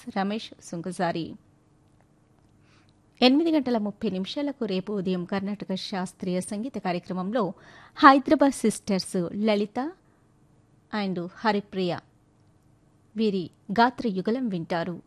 రమేష్ సుంకసారి ఎనిమిది గంటల ముప్పై నిమిషాలకు రేపు ఉదయం కర్ణాటక శాస్త్రీయ సంగీత కార్యక్రమంలో హైదరాబాద్ సిస్టర్స్ లలిత అండ్ హరిప్రియ వీరి గాత్ర యుగలం వింటారు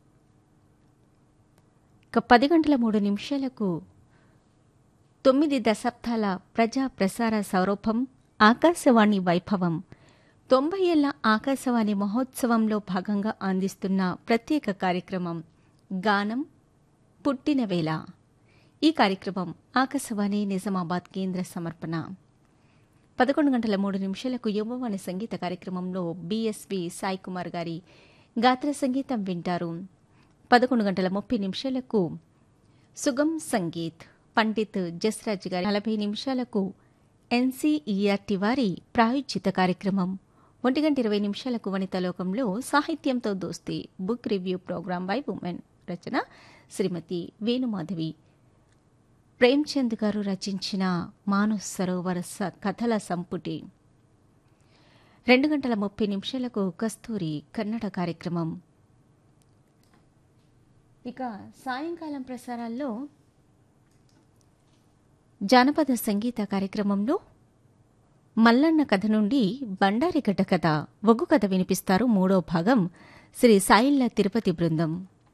ఇక పది గంటల మూడు నిమిషాలకు తొమ్మిది దశాబ్దాల ప్రజా ప్రసార సౌరభం ఆకాశవాణి వైభవం తొంభై ఏళ్ల ఆకాశవాణి మహోత్సవంలో భాగంగా అందిస్తున్న ప్రత్యేక కార్యక్రమం గానం పుట్టిన వేళ ఈ కార్యక్రమం ఆకాశవాణి నిజామాబాద్ కేంద్ర సమర్పణ పదకొండు గంటల మూడు నిమిషాలకు యువవాణి సంగీత కార్యక్రమంలో బీఎస్వి సాయి కుమార్ గారి గాత్ర సంగీతం వింటారు పదకొండు గంటల ముప్పై నిమిషాలకు సుగం సంగీత్ పండిత్ జస్రాజ్ గారి నలభై నిమిషాలకు ఎన్సీఈఆర్టీ వారి ప్రాయోజిత కార్యక్రమం ఒంటి గంట ఇరవై నిమిషాలకు వనితలోకంలో సాహిత్యంతో దోస్తి book review program by women రచన శ్రీమతి వేణుమాధవి ప్రేమ్చంద్ గారు రచించిన మానస్ సరోవర స- కథల సంపుటి రెండు గంటల ముప్పై నిమిషాలకు కస్తూరి కన్నడ కార్యక్రమం ఇక సాయంకాలం ప్రసారాల్లో జానపద సంగీత కార్యక్రమంలో మల్లన్న కథ నుండి బండారిగడ్డ కథ ఒగ్గు కథ వినిపిస్తారు మూడో భాగం శ్రీ సాయిల్ల తిరుపతి బృందం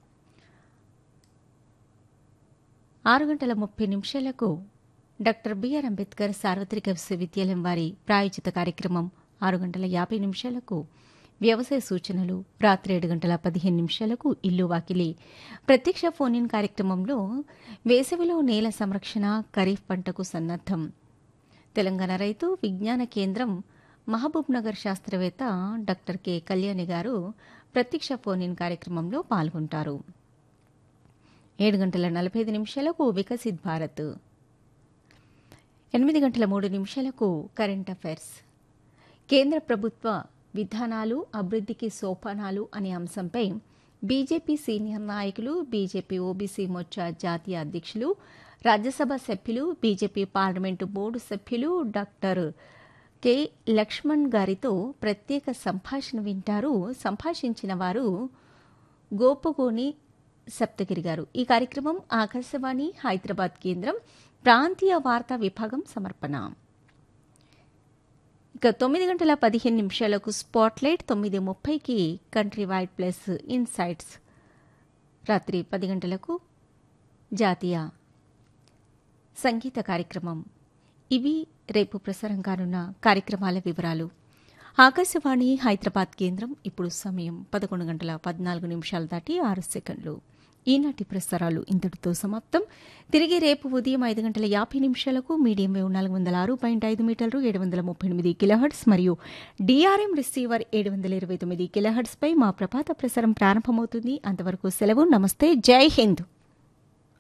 ఆరు గంటల ముప్పై నిమిషాలకు డాక్టర్ బిఆర్ అంబేద్కర్ సార్వత్రిక విశ్వవిద్యాలయం వారి ప్రాయోజిత కార్యక్రమం ఆరు గంటల యాభై నిమిషాలకు వ్యవసాయ సూచనలు రాత్రి ఏడు గంటల పదిహేను నిమిషాలకు ఇల్లు వాకిలి ప్రత్యక్ష ఫోన్ ఇన్ కార్యక్రమంలో వేసవిలో నేల సంరక్షణ ఖరీఫ్ పంటకు సన్నద్దం తెలంగాణ రైతు విజ్ఞాన కేంద్రం మహబూబ్ నగర్ శాస్త్రవేత్త డాక్టర్ కె కళ్యాణి గారు ప్రత్యక్ష ఫోన్ ఇన్ కార్యక్రమంలో పాల్గొంటారు ఏడు గంటల నలభై ఐదు నిమిషాలకు వికసిత్ భారత్ ఎనిమిది గంటల మూడు నిమిషాలకు కరెంట్ అఫైర్స్ కేంద్ర ప్రభుత్వ విధానాలు అభివృద్ధికి సోపానాలు అనే అంశంపై బీజేపీ సీనియర్ నాయకులు బీజేపీ ఓబీసీ మోర్చా జాతీయ అధ్యక్షులు రాజ్యసభ సభ్యులు బీజేపీ పార్లమెంటు బోర్డు సభ్యులు డాక్టర్ కె లక్ష్మణ్ గారితో ప్రత్యేక సంభాషణ వింటారు సంభాషించిన వారు గోపగోని సప్తగిరి గారు ఈ కార్యక్రమం ఆకాశవాణి హైదరాబాద్ కేంద్రం ప్రాంతీయ వార్తా విభాగం సమర్పణ ఇక తొమ్మిది గంటల పదిహేను నిమిషాలకు స్పాట్లైట్ తొమ్మిది ముప్పైకి కంట్రీ వైడ్ ప్లస్ ఇన్సైట్స్ రాత్రి పది గంటలకు జాతీయ సంగీత కార్యక్రమం ఇవి రేపు ప్రసారం కానున్న కార్యక్రమాల వివరాలు ఆకాశవాణి హైదరాబాద్ కేంద్రం ఇప్పుడు సమయం పదకొండు గంటల పద్నాలుగు నిమిషాలు దాటి ఆరు సెకండ్లు ఈనాటి ప్రసారాలు ఇంతటితో సమాప్తం తిరిగి రేపు ఉదయం ఐదు గంటల యాభై నిమిషాలకు మీడియం వేవ్ నాలుగు వందల ఆరు పాయింట్ ఐదు మీటర్లు ఏడు వందల ముప్పై ఎనిమిది కిలోహర్ట్స్ మరియు డిఆర్ఎం రిసీవర్ ఏడు వందల ఇరవై తొమ్మిది కిలోహర్ట్స్ పై మా ప్రభాత ప్రసారం ప్రారంభమవుతుంది అంతవరకు సెలవు నమస్తే జై హింద్